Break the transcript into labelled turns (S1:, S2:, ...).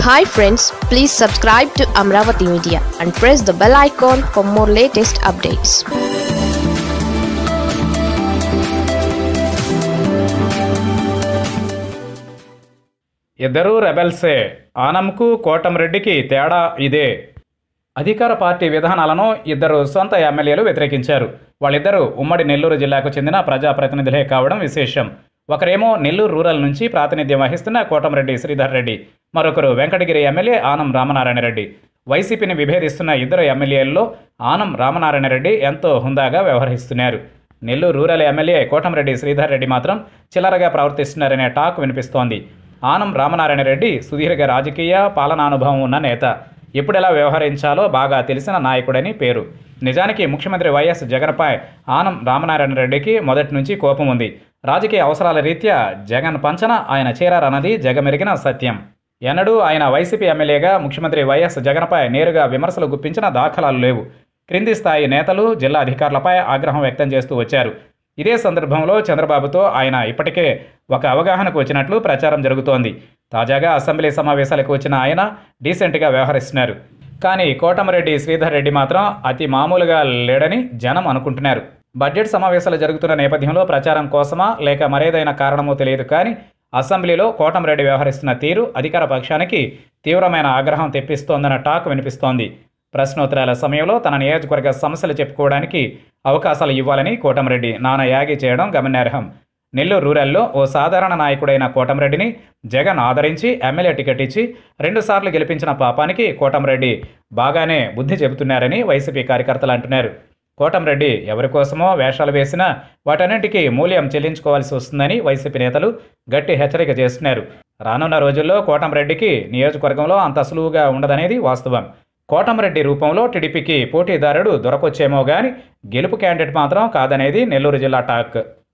S1: hi friends please subscribe to Amaravati media and press the bell icon for more latest updates
S2: ఇద్దరూ రెబెల్సే ఆనంకు కోటంరెడ్డికి తేడా ఇదే అధికార పార్టీ విధానాలను ఇద్దరు సొంత ఎమ్మెల్యేలు వ్యతిరేకించారు వాళ్ళిద్దరూ ఉమ్మడి నెల్లూరు జిల్లాకు చెందిన ప్రజాప్రతినిధులే కావడం విశేషం ఒకరేమో నెల్లూరు రూరల్ నుంచి ప్రాతినిధ్యం వహిస్తున్న కోటంరెడ్డి శ్రీధర్ రెడ్డి మరొకరు వెంకటగిరి ఎమ్మెల్యే ఆనం రామనారాయణ రెడ్డి వైసీపీని విభేదిస్తున్న ఇద్దరు ఎమ్మెల్యేల్లో ఆనం రామనారాయణ రెడ్డి ఎంతో హుందాగా వ్యవహరిస్తున్నారు నెల్లూరు రూరల్ ఎమ్మెల్యే కోటంరెడ్డి శ్రీధర్ రెడ్డి మాత్రం చిల్లరగా ప్రవర్తిస్తున్నారనే టాక్ వినిపిస్తోంది ఆనం రామనారాయణ రెడ్డి సుదీర్ఘ రాజకీయ పాలనానుభవం ఉన్న నేత ఎప్పుడెలా వ్యవహరించాలో బాగా తెలిసిన నాయకుడని పేరు నిజానికి ముఖ్యమంత్రి వైఎస్ జగన్పై ఆనం రామనారాయణ రెడ్డికి మొదటి నుంచి కోపం ఉంది రాజకీయ అవసరాల రీత్యా జగన్ పంచన ఆయన చేరారన్నది జగమెరిగిన సత్యం ఎన్నడూ ఆయన వైసీపీ ఎమ్మెల్యేగా ముఖ్యమంత్రి వైఎస్ జగన్పై నేరుగా విమర్శలు గుప్పించిన దాఖలాలు లేవు క్రింది స్థాయి నేతలు జిల్లా అధికారులపై ఆగ్రహం వ్యక్తం చేస్తూ వచ్చారు ఇదే సందర్భంలో చంద్రబాబుతో ఆయన ఇప్పటికే ఒక అవగాహనకు వచ్చినట్లు ప్రచారం జరుగుతోంది తాజాగా అసెంబ్లీ సమావేశాలకు వచ్చిన ఆయన డీసెంట్గా వ్యవహరిస్తున్నారు కానీ కోటమరెడ్డి శ్రీధర్ రెడ్డి మాత్రం అతి మామూలుగా లేడని జనం అనుకుంటున్నారు బడ్జెట్ సమావేశాలు జరుగుతున్న నేపథ్యంలో ప్రచారం కోసమా లేక మరేదైనా కారణమో తెలియదు కానీ అసెంబ్లీలో కోటంరెడ్డి వ్యవహరిస్తున్న తీరు అధికార పక్షానికి తీవ్రమైన ఆగ్రహం తెప్పిస్తోందన్న టాక్ వినిపిస్తోంది ప్రశ్నోత్తరాల సమయంలో తన నియోజకవర్గ సమస్యలు చెప్పుకోవడానికి అవకాశాలు ఇవ్వాలని కోటంరెడ్డి నానా యాగి చేయడం గమనార్హం నెల్లూరు రూరల్లో ఓ సాధారణ నాయకుడైన కోటంరెడ్డిని జగన్ ఆదరించి ఎమ్మెల్యే టికెట్ ఇచ్చి రెండుసార్లు గెలిపించిన పాపానికి కోటంరెడ్డి బాగానే బుద్ధి చెబుతున్నారని వైసీపీ కార్యకర్తలు అంటున్నారు కోటంరెడ్డి ఎవరి కోసమో వేషాలు వేసినా వాటన్నింటికీ మూల్యం చెల్లించుకోవాల్సి వస్తుందని వైసీపీ నేతలు గట్టి హెచ్చరిక చేస్తున్నారు రానున్న రోజుల్లో కోటంరెడ్డికి నియోజకవర్గంలో అంత సులువుగా ఉండదనేది వాస్తవం కోటంరెడ్డి రూపంలో టీడీపీకి పోటీదారుడు దొరకొచ్చేమో గాని గెలుపు క్యాండిడేట్ మాత్రం కాదనేది నెల్లూరు జిల్లా టాక్